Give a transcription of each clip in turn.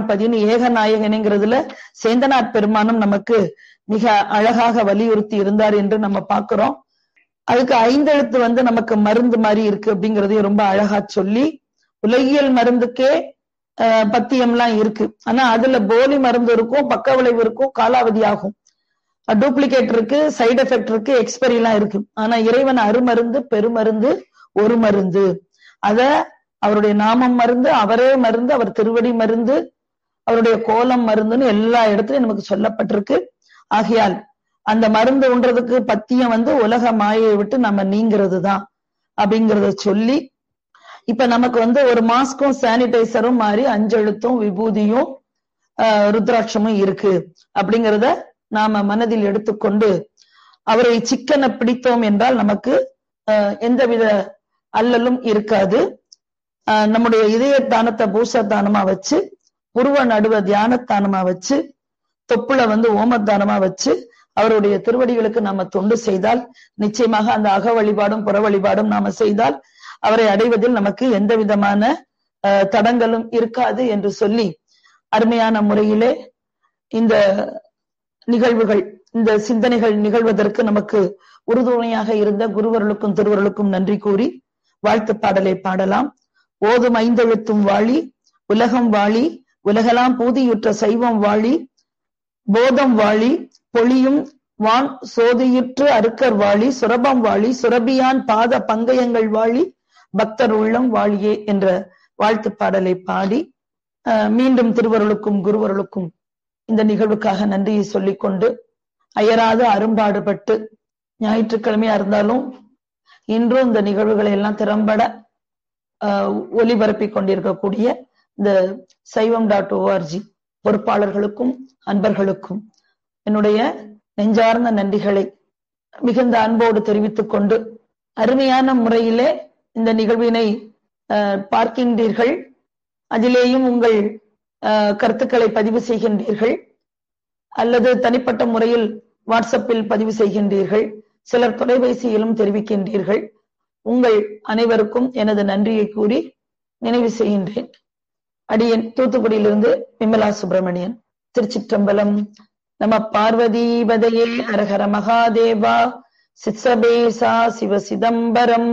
பதின்னு ஏகநாயகனுங்கிறதுல சேந்தனார் பெருமானும் நமக்கு மிக அழகாக வலியுறுத்தி இருந்தார் என்று நம்ம பார்க்கிறோம் அதுக்கு ஐந்தெழுத்து வந்து நமக்கு மருந்து மாதிரி இருக்கு அப்படிங்கறதையும் ரொம்ப அழகா சொல்லி உலகியல் மருந்துக்கே அஹ், பத்தியம்லாம் இருக்கு ஆனா அதுல போலி மருந்து இருக்கும் பக்க விளைவு இருக்கும் காலாவதி ஆகும் டூப்ளிகேட் இருக்கு சைடு எஃபெக்ட் இருக்கு எக்ஸ்பெரி எல்லாம் இருக்கு ஆனா இறைவன் அருமருந்து பெருமருந்து ஒரு மருந்து அத அவருடைய நாமம் மருந்து அவரே மருந்து அவர் திருவடி மருந்து அவருடைய கோலம் மருந்துன்னு எல்லா இடத்துலயும் நமக்கு சொல்லப்பட்டிருக்கு ஆகையால் அந்த மருந்து உண்றதுக்கு பத்தியம் வந்து உலக மாயை விட்டு நம்ம நீங்கிறது தான் அப்படிங்கறத சொல்லி இப்ப நமக்கு வந்து ஒரு மாஸ்க்கும் சானிடைசரும் மாதிரி அஞ்செழுத்தும் விபூதியும் ஆஹ், ருத்ராட்சமும் இருக்கு அப்படிங்கறத நாம மனதில் எடுத்துக்கொண்டு அவரை சிக்கன பிடித்தோம் என்றால் நமக்கு ஆஹ், எந்தவித அல்லலும் இருக்காது ஆஹ், நம்முடைய இதய தானத்தை பூச தானமா வச்சு புருவ நடுவ தியானத்தானமா வச்சு தொப்புள வந்து ஓமத்தானமா வச்சு அவருடைய திருவடிகளுக்கு நாம தொண்டு செய்தால் நிச்சயமாக அந்த அக வழிபாடும் புற வழிபாடும் நாம செய்தால் அவரை அடைவதில் நமக்கு எந்த விதமான அஹ், தடங்களும் இருக்காது என்று சொல்லி அருமையான முறையிலே இந்த நிகழ்வுகள் இந்த சிந்தனைகள் நிகழ்வதற்கு நமக்கு உறுதுணையாக இருந்த குருவர்களுக்கும் திருவர்களுக்கும் நன்றி கூறி வாழ்த்து பாடலை பாடலாம் ஓதும் ஐந்தெழுத்தும் வாழி உலகம் வாழி உலகெல்லாம் பூதியுற்ற சைவம் வாழி போதம் வாழி பொழியும் வான் சோதியுற்று அருக்கர் வாழி சுரபம் வாழி சுரபியான் பாத பங்கயங்கள் வாழி பக்தர் உள்ளம் வாழியே என்ற வாழ்த்து பாடலை பாடி அஹ், மீண்டும் திருவருளுக்கும் குருவருளுக்கும் இந்த நிகழ்வுக்காக நன்றியை சொல்லிக்கொண்டு அயராத அரும்பாடுபட்டு ஞாயிற்றுக்கிழமையா இருந்தாலும் இன்றும் இந்த நிகழ்வுகளை எல்லாம் திறம்பட ஆஹ், ஒலிபரப்பிக் கொண்டிருக்கக்கூடிய இந்த சைவம் டாட் ஓஆர்ஜி பொறுப்பாளர்களுக்கும் அன்பர்களுக்கும் என்னுடைய நெஞ்சார்ந்த நன்றிகளை மிகுந்த அன்போடு தெரிவித்துக் கொண்டு அருமையான முறையிலே இந்த நிகழ்வினை ஆஹ், பார்க்கின்றீர்கள் அதிலேயும் உங்கள் ஆஹ், கருத்துக்களை பதிவு செய்கின்றீர்கள் அல்லது தனிப்பட்ட முறையில் வாட்ஸ்அப்பில் பதிவு செய்கின்றீர்கள் சிலர் தொலைபேசியிலும் தெரிவிக்கின்றீர்கள் உங்கள் அனைவருக்கும் எனது நன்றியை கூறி நினைவு செய்கின்றேன் அடியன் தூத்துக்குடியிலிருந்து விமலா சுப்பிரமணியன் திருச்சிற்றம்பலம் நம பார்வதீபதையே ஹரஹர மகாதேவா சித்சபேசா சிவ Chidambaram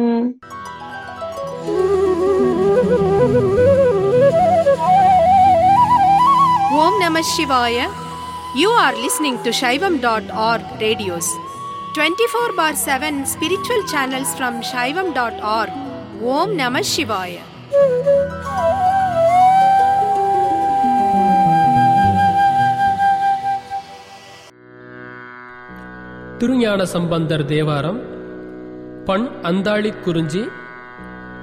Om Namah Shivaya. You are listening to Shaivam.org radios. 24 bar 7 spiritual channels from Shaivam.org. Om Namah Shivaya. திருஞான சம்பந்தர் தேவாரம் பண் அந்தாளி குறிஞ்சி